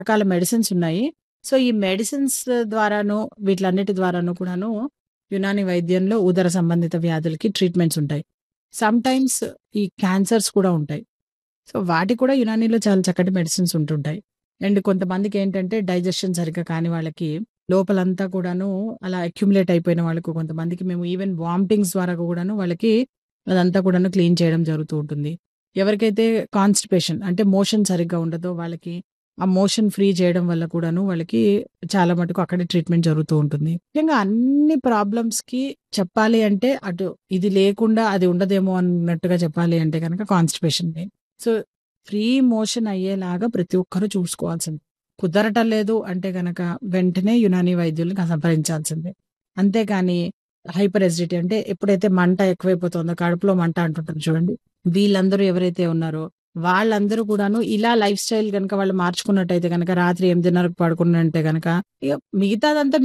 రకాల మెడిసిన్స్ ఉన్నాయి. సో, ఈ మెడిసిన్స్ ద్వారాను, వీటిలన్నిటి ద్వారాను కూడాను యునాని వైద్యంలో ఉదర సంబంధిత వ్యాధులకి ట్రీట్మెంట్స్ ఉంటాయి. సమ్‌టైమ్స్ ఈ క్యాన్సర్స్ కూడా ఉంటాయి. సో, వాటికి కూడా యునానీలో చాలా చక్కటి మెడిసిన్స్ ఉంటుంటాయి. అండ్ కొంతమందికేంటంటే డైజెషన్ సరిగ్గా కాని వాళ్ళకి లోపలంతా కూడాను అలా అక్యుములేట్ అయిపోయిన వాళ్ళకు కొంతమందికి మేము ఈవెన్ వామిటింగ్స్ ద్వారా కూడాను వాళ్ళకి అదంతా కూడాను క్లీన్ చేయడం జరుగుతూ ఉంటుంది. ఎవరికైతే కాన్‌స్టిపేషన్ అంటే మోషన్ సరిగ్గా ఉండదో వాళ్ళకి ఆ మోషన్ ఫ్రీ చేయడం వల్ల కూడాను వాళ్ళకి చాలా మటుకు అక్కడే ట్రీట్మెంట్ జరుగుతూ ఉంటుంది. ముఖ్యంగా అన్ని ప్రాబ్లమ్స్‌కి చెప్పాలి అంటే అటు ఇది లేకుండా అది ఉండదేమో అన్నట్టుగా చెప్పాలి అంటే గనక constipation main. So, free motion అయ్యేలాగా ప్రతి ఒక్కరు చూసుకోవాల్సింది. కుదరటం లేదు అంటే గనక వెంటనే యునాని వైద్యుల్ని సంప్రదించాల్సిందే. అంతేకాని హైపర్ ఎసిడిటీ అంటే ఎప్పుడైతే మంట ఎక్కువైపోతుందో కడుపులో మంట అంటుంటారు చూడండి. వీళ్ళందరూ ఎవరైతే ఉన్నారో వాళ్ళందరూ కూడాను ఇలా లైఫ్ స్టైల్ గనక వాళ్ళు మార్చుకున్నట్టయితే గనక రాత్రి 8:30కి పడుకున్నంటే గనక ఇగ మిగతాదంతా